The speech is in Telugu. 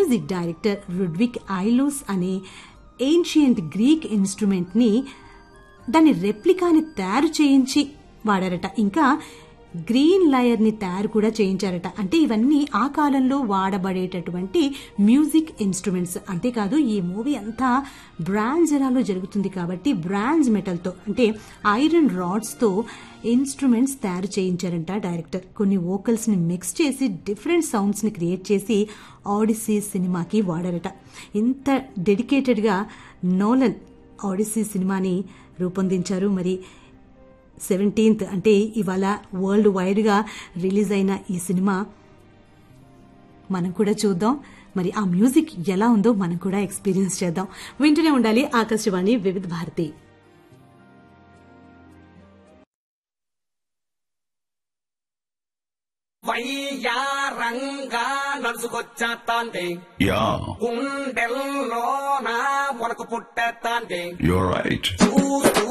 మ్యూజిక్ డైరెక్టర్ రుడ్విక్ ఐలోస్ అనే ఏన్షియంట్ గ్రీక్ ఇన్స్ట్రుమెంట్ ని దాని రెప్లికాని తయారు చేయించి వాడారట ఇంకా గ్రీన్ లయర్ ని తయారు కూడా చేయించారట అంటే ఇవన్నీ ఆ కాలంలో వాడబడేటటువంటి మ్యూజిక్ ఇన్స్ట్రుమెంట్స్ అంతేకాదు ఈ మూవీ అంతా బ్రాంజ్ ఎరాలో జరుగుతుంది కాబట్టి బ్రాంజ్ మెటల్ తో అంటే ఐరన్ రాడ్స్ తో ఇన్స్ట్రుమెంట్స్ తయారు చేయించారంట డైరెక్టర్ కొన్ని వోకల్స్ ని మిక్స్ చేసి డిఫరెంట్ సౌండ్స్ ని క్రియేట్ చేసి ఆడిసీ సినిమాకి వాడారట ఇంత డెడికేటెడ్ గా నోలన్ ఆడిసీ సినిమాని రూపొందించారు మరి సెవెంటీన్త్ అంటే ఇవాళ వరల్డ్ వైడ్ గా రిలీజ్ అయిన ఈ సినిమా మనం కూడా చూద్దాం మరి ఆ మ్యూజిక్ ఎలా ఉందో మనం కూడా ఎక్స్పీరియన్స్ చేద్దాం వింటూనే ఉండాలి ఆకాశవాణి వివిధ భారతి వయ్యారంగా నడుచుకొచ్చేస్తాంది Yeah, గుండెల్లో నా మొనకు పుట్టేస్తాంది you're right. చూస్తూ